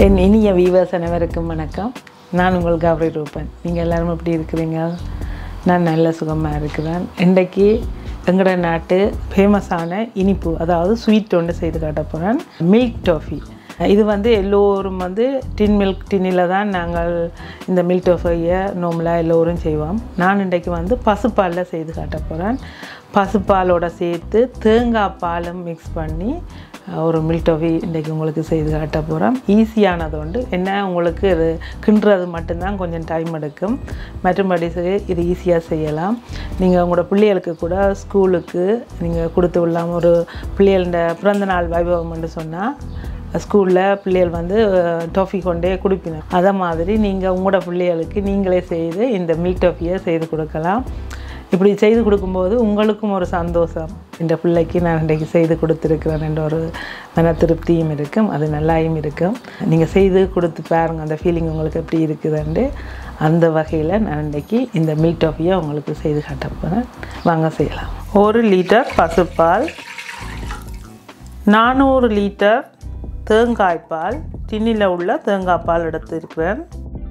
என் இனிய வீவர்ஸ் அனைவருக்கும் வணக்கம் நான் உங்கள் கௌரி ரூபன் நீங்கள் எல்லாரும் எப்படி இருக்கிறீங்க நான் நல்ல சுகமாக இருக்கிறேன் இன்றைக்கு எங்களோட நாட்டு ஃபேமஸான இனிப்பு அதாவது ஸ்வீட் ஒன்று செய்து காட்ட போகிறேன் மில்க் டாஃபி இது வந்து எல்லோரும் வந்து டின் மில்க் டின்னில் தான் நாங்கள் இந்த மில்க் டோஃபையை நார்மலாக எல்லோரும் செய்வோம் நான் இன்றைக்கு வந்து பசுப்பாலில் செய்து காட்ட போகிறேன் பசுப்பாலோட சேர்த்து தேங்காய் பாலும் மிக்ஸ் பண்ணி ஒரு மில்க் டோஃபி இன்றைக்கி உங்களுக்கு செய்து காட்ட போகிறோம் ஈஸியானது உண்டு என்ன உங்களுக்கு இது கிண்டுறது மட்டும்தான் கொஞ்சம் டைம் எடுக்கும் மற்றபடி சரி இது ஈஸியாக செய்யலாம் நீங்கள் உங்களோட பிள்ளைகளுக்கு கூட ஸ்கூலுக்கு நீங்கள் கொடுத்து விடலாம் ஒரு பிள்ளைகளோட பிறந்தநாள் வைபவம்னு சொன்னால் ஸ்கூலில் பிள்ளைகள் வந்து டோஃபி கொண்டே குடிப்பினோம் அதை மாதிரி நீங்கள் உங்களோட பிள்ளைகளுக்கு நீங்களே செய்து இந்த மில்க் டோஃபியை செய்து கொடுக்கலாம் இப்படி செய்து கொடுக்கும்போது உங்களுக்கும் ஒரு சந்தோஷம் இந்த பிள்ளைக்கு நான் இன்றைக்கு செய்து கொடுத்துருக்கிறேன் என்ற ஒரு மன திருப்தியும் இருக்கும் அது நல்லாயும் இருக்கும் நீங்கள் செய்து கொடுத்து பாருங்கள் அந்த ஃபீலிங் உங்களுக்கு எப்படி இருக்குதுன்ட்டு அந்த வகையில் நான் இன்றைக்கி இந்த மில்க் டோஃபியை உங்களுக்கு செய்து காட்ட போகிறேன் வாங்க செய்யலாம் ஒரு லிட்டர் பசுப்பால் நானூறு லிட்டர் தேங்காய் பால் டின்னில் உள்ள தேங்காய் பால் எடுத்திருக்கிறேன்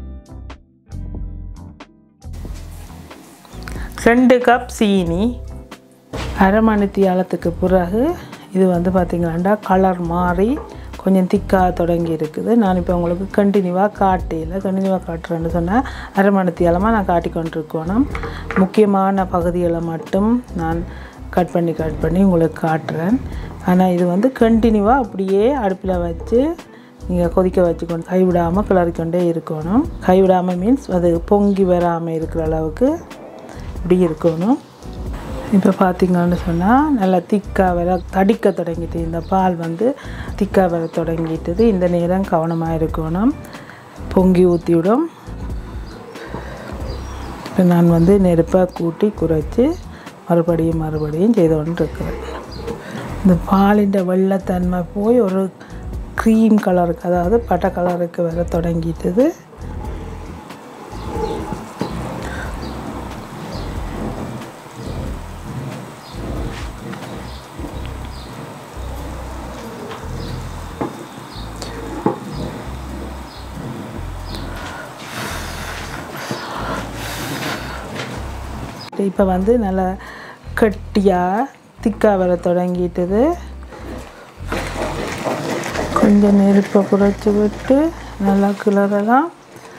ரெண்டு கப் சீனி அரை மணித்தியாலத்துக்கு பிறகு இது வந்து பார்த்திங்களாண்டா கலர் மாறி கொஞ்சம் திக்காக தொடங்கி இருக்குது நான் இப்போ உங்களுக்கு கண்டினியூவாக காட்டையில் கண்டினியூவாக காட்டுறேன்னு சொன்னால் அரை மணித்தியாலமாக நான் காட்டி கொண்டிருக்கணும் முக்கியமான பகுதிகளை மட்டும் நான் கட் பண்ணி கட் பண்ணி உங்களுக்கு காட்டுறேன் ஆனால் இது வந்து கண்டினியூவாக அப்படியே அடுப்பில் வச்சு நீங்கள் கொதிக்க வச்சுக்கொண்டு கைவிடாமல் கிளறிக்கொண்டே இருக்கணும் கைவிடாமல் மீன்ஸ் அது பொங்கி வராமல் இருக்கிற அளவுக்கு இப்படி இருக்கணும் இப்போ பார்த்தீங்கன்னு சொன்னால் நல்லா திக்காக வர தடிக்க தொடங்கிட்டு இந்த பால் வந்து திக்காக வர தொடங்கிட்டது இந்த நேரம் கவனமாக இருக்கணும் பொங்கி ஊற்றிவிடும் இப்போ நான் வந்து நெருப்பை கூட்டி குறைச்சி மறுபடியும் மறுபடியும் செய்து கொண்டு இருக்கிறேன் இந்த பாலிൻ്റെ வெள்ளத்தன்மை போய் ஒரு க்ரீம் கலருக்கு அதாவது பட்டை கலருக்கு வர தொடங்கிட்டது இப்போ வந்து நல்லா கட்டியாக திக்காக வர தொடங்கிட்டது கொஞ்சம் நெருப்பை குறைச்சி விட்டு நல்லா கிளறலாம்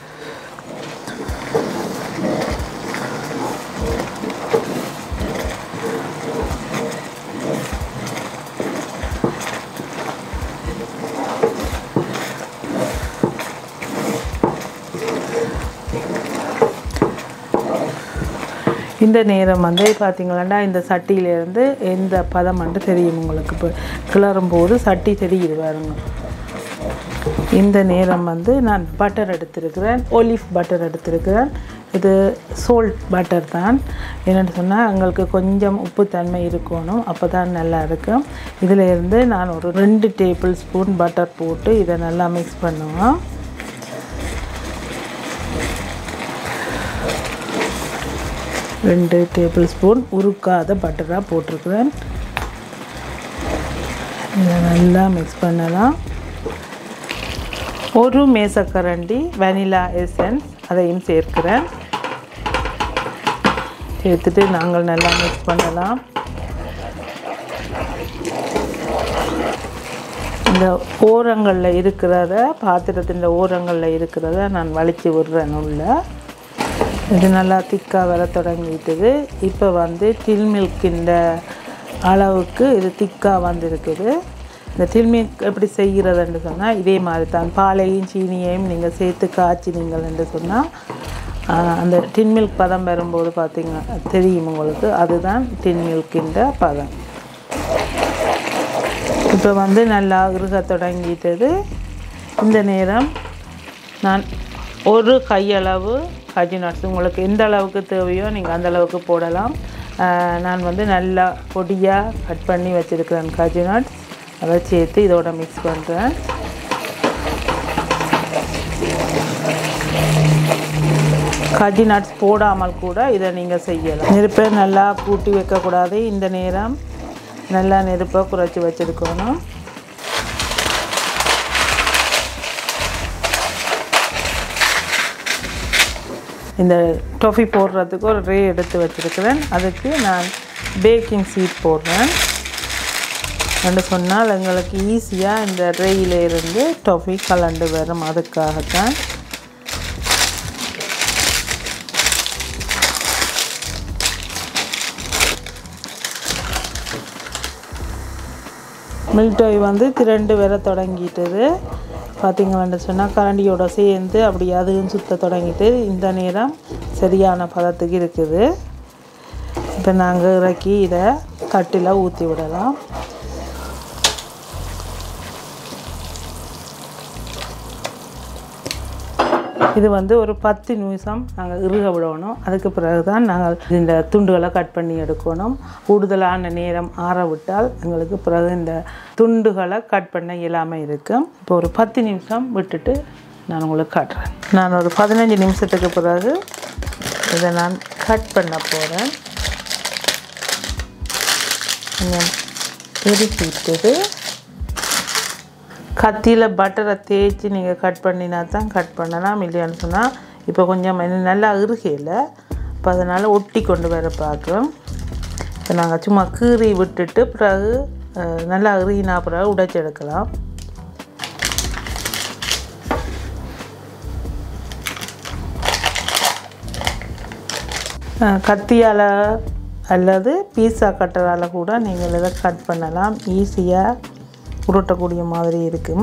இந்த நேரம் வந்து பார்த்தீங்களாண்டா இந்த சட்டியிலேருந்து எந்த பதம் வந்து தெரியும் உங்களுக்கு இப்போ கிளறும் போது சட்டி தெரியுது பாருங்க இந்த நேரம் வந்து நான் பட்டர் எடுத்திருக்கிறேன் ஒலிவ் பட்டர் எடுத்திருக்கிறேன் இது சோல்ட் பட்டர் தான் என்னென்னு சொன்னால் எங்களுக்கு கொஞ்சம் உப்புத்தன்மை இருக்கணும் அப்போ தான் நல்லா இருக்கும் இதில் இருந்து நான் ஒரு ரெண்டு டேபிள் ஸ்பூன் பட்டர் போட்டு இதை நல்லா மிக்ஸ் பண்ணுவேன் ரெண்டு டேபிள் ஸ்பூன் உருக்காத பட்டராக போட்டிருக்கிறேன் இதை நல்லா மிக்ஸ் பண்ணலாம் ஒரு மேசக்கரண்டி வெனிலா எசன்ஸ் அதையும் சேர்க்கிறேன் சேர்த்துட்டு நாங்கள் நல்லா மிக்ஸ் பண்ணலாம் இந்த ஓரங்களில் இருக்கிறத பாத்திரத்தின் ஓரங்களில் இருக்கிறத நான் வலிச்சு விடுறேன் உள்ள இது நல்லா திக்காக வர தொடங்கிட்டுது இப்போ வந்து டில் மில்கின்ற அளவுக்கு இது திக்காக வந்திருக்குது இந்த டில் மில்க் எப்படி செய்கிறதுன்னு சொன்னால் இதே மாதிரி தான் பாலையும் சீனியையும் நீங்கள் சேர்த்து காய்ச்சினீங்கள் என்று சொன்னால் அந்த டின் மில்க் பதம் வரும்போது பார்த்தீங்க தெரியும் உங்களுக்கு அதுதான் டின் மில்கின்ற பதம் இப்போ வந்து நல்லா இறுக தொடங்கிட்டது இந்த நேரம் நான் ஒரு கையளவு காஜு நட்ஸ் உங்களுக்கு எந்த அளவுக்கு தேவையோ நீங்கள் அந்த அளவுக்கு போடலாம் நான் வந்து நல்லா பொடியாக கட் பண்ணி வச்சுருக்கிறேன் காஜு நட்ஸ் அதை சேர்த்து இதோட மிக்ஸ் பண்ணுறேன் காஜு நட்ஸ் போடாமல் கூட இதை நீங்கள் செய்யலாம் நெருப்பை நல்லா கூட்டி வைக்கக்கூடாது இந்த நேரம் நல்லா நெருப்பை குறைச்சி வச்சுருக்கணும் இந்த டொஃபி போடுறதுக்கு ஒரு ரே எடுத்து வச்சுருக்கிறேன் அதுக்கு நான் பேக்கிங் சீட் போடுறேன் என்று சொன்னால் எங்களுக்கு ஈஸியாக இந்த ரேயில இருந்து டொஃபி கலண்டு வரும் அதுக்காகத்தான் மில்டோய் வந்து திரண்டு வர தொடங்கிட்டது பார்த்தீங்கன்னு சொன்னால் கரண்டியோட சேர்ந்து அப்படி அதுவும் சுத்த தொடங்கிட்டு இந்த நேரம் சரியான பதத்துக்கு இருக்குது இப்போ நாங்கள் இறக்கி இதை தட்டில் ஊற்றி விடலாம் இது வந்து ஒரு பத்து நிமிஷம் நாங்கள் இறுக விடணும் அதுக்கு பிறகு தான் நாங்கள் இந்த துண்டுகளை கட் பண்ணி எடுக்கணும் கூடுதலான நேரம் ஆற விட்டால் எங்களுக்கு பிறகு இந்த துண்டுகளை கட் பண்ண இயலாமல் இருக்கும் இப்போ ஒரு பத்து நிமிஷம் விட்டுட்டு நான் உங்களுக்கு காட்டுறேன் நான் ஒரு பதினஞ்சு நிமிஷத்துக்கு பிறகு இதை நான் கட் பண்ண போகிறேன் கொஞ்சம் திருப்பிட்டு கத்தியில் பட்டரை தேய்ச்சி நீங்கள் கட் பண்ணினா தான் கட் பண்ணலாம் இல்லையான்னு சொன்னால் இப்போ கொஞ்சம் இன்னும் நல்லா இறுகையில் இப்போ அதனால் ஒட்டி கொண்டு வர பார்க்குறோம் இப்போ நாங்கள் சும்மா கீறி விட்டுட்டு பிறகு அஹ், நல்லா இறுகினா பிறகு உடைச்சி எடுக்கலாம் அஹ், கத்தியால் அல்லது பீஸா கட்டரால் கூட நீங்கள் இதை கட் பண்ணலாம் ஈஸியாக உருட்டக்கூடிய மாதிரி இருக்கும்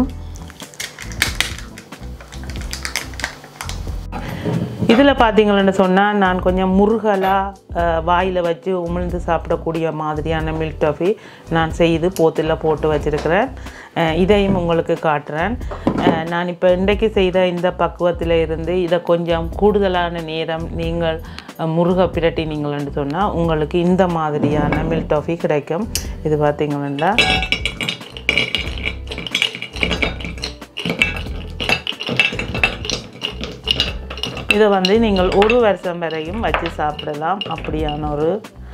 இதில் பார்த்தீங்கன்னு சொன்னால் நான் கொஞ்சம் முருகலாக வாயில் வச்சு உமிழ்ந்து சாப்பிடக்கூடிய மாதிரியான மில்க் டஃபி நான் செய்து போத்தில் போட்டு வச்சுருக்கிறேன் அஹ், இதையும் உங்களுக்கு காட்டுறேன் அஹ், நான் இப்போ இன்றைக்கு செய்த இந்த பக்குவத்தில் இருந்து இதை கொஞ்சம் கூடுதலான நேரம் நீங்கள் அஹ், முருக பிரட்டினீங்கள்னு சொன்னால் உங்களுக்கு இந்த மாதிரியான மில்க் டஃபி கிடைக்கும் இது பார்த்தீங்கன்னா இதை வந்து நீங்கள் ஒரு வருஷம் வரையும் வச்சு சாப்பிடலாம் அப்படியான ஒரு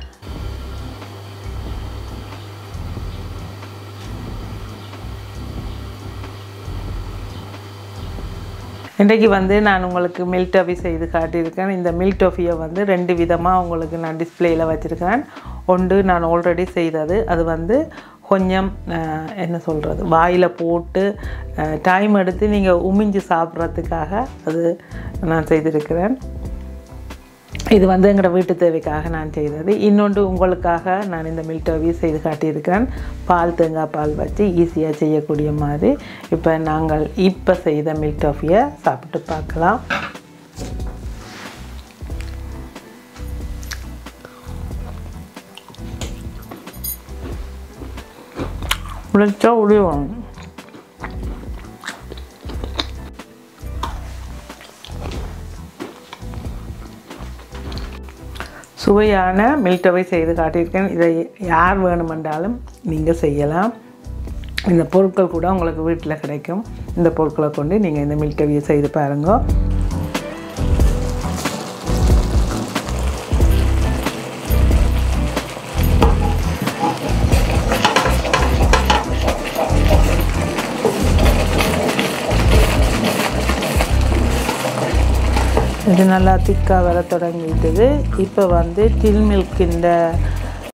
இன்றைக்கு வந்து நான் உங்களுக்கு மில்க் டஃபி செய்து காட்டியிருக்கேன் இந்த மில்க் டஃபியை வந்து ரெண்டு விதமாக உங்களுக்கு நான் டிஸ்ப்ளேயில் வச்சுருக்கேன் ஒன்று நான் ஆல்ரெடி செய்தது அது வந்து கொஞ்சம் அஹ், என்ன சொல்கிறது வாயில் போட்டு டைம் எடுத்து நீங்கள் உமிஞ்சு சாப்பிட்றதுக்காக அது நான் செய்திருக்கிறேன் இது வந்து எங்களோட வீட்டு தேவைக்காக நான் செய்தது இன்னொன்று உங்களுக்காக நான் இந்த மில்க் டவி செய்து காட்டியிருக்கிறேன் பால் தேங்காய் பால் வச்சு ஈஸியாக செய்யக்கூடிய மாதிரி இப்போ நாங்கள் இப்போ செய்த மில்க் டஃபியை சாப்பிட்டு பார்க்கலாம் உழைச்சா உழிவோம் சுவையான மில்டவை செய்து காட்டியிருக்கேன் இதை யார் வேணுமென்றாலும் நீங்கள் செய்யலாம் இந்த பொருட்கள் கூட உங்களுக்கு வீட்டில் கிடைக்கும் இந்த பொருட்களை கொண்டு நீங்கள் இந்த மில்டவியை செய்து பாருங்க இது நல்லா திக்காக வர தொடங்கிட்டது இப்போ வந்து டில் மில்க் இந்த